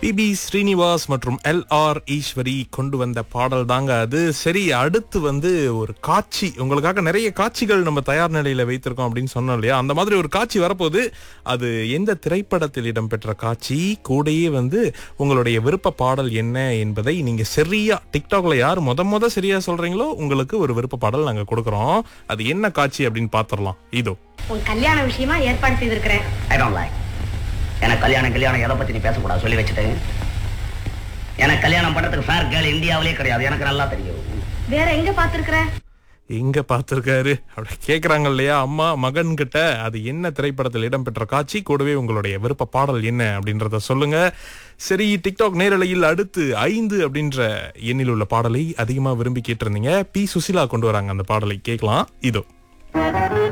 BP Srinivas மற்றும் L R Eswari கொண்டு வந்த பாடல் தாங்க அது சரி அடுத்து வந்து ஒரு காட்சி உங்களுக்காக நிறைய காட்சிகள் நம்ம தயார் நிலையில வைத்திருக்கோம் அப்படின்னு சொன்னோம் இல்லையா அந்த மாதிரி ஒரு காட்சி வரப்போகுது அது எந்த திரைப்படத்தில் இடம்பெற்ற காட்சி கூடயே வந்து உங்களுடைய விருப்ப பாடல் என்ன என்பதை நீங்க சரியா டிக்டாக்ல யார் முத முத சரியா சொல்றீங்களோ உங்களுக்கு ஒரு விருப்ப பாடல் நாங்க கொடுக்கறோம் அது என்ன காட்சி அப்படின்னு பாத்திரலாம் இதோ உன் கல்யாண விஷயமா ஏற்பாடு செய்திருக்கிறேன் ஐ டோன்ட் லைக் எனக்கு கல்யாணம் கல்யாணம் எதை பத்தி நீ பேசக்கூடாது சொல்லி வச்சுட்டு எனக்கு கல்யாணம் பண்றதுக்கு ஃபேர் கேர்ள் இந்தியாவிலே கிடையாது எனக்கு நல்லா தெரியும் வேற எங்க பாத்துருக்கிற எங்க பார்த்திருக்காரு அப்படி கேக்குறாங்க இல்லையா அம்மா மகன் கிட்ட அது என்ன திரைப்படத்தில் இடம்பெற்ற காட்சி கூடவே உங்களுடைய விருப்ப பாடல் என்ன அப்படின்றத சொல்லுங்க சரி டிக்டாக் நேரலையில் அடுத்து ஐந்து அப்படின்ற எண்ணில் உள்ள பாடலை அதிகமா விரும்பி கேட்டிருந்தீங்க பி சுசிலா கொண்டு வராங்க அந்த பாடலை கேட்கலாம் இதோ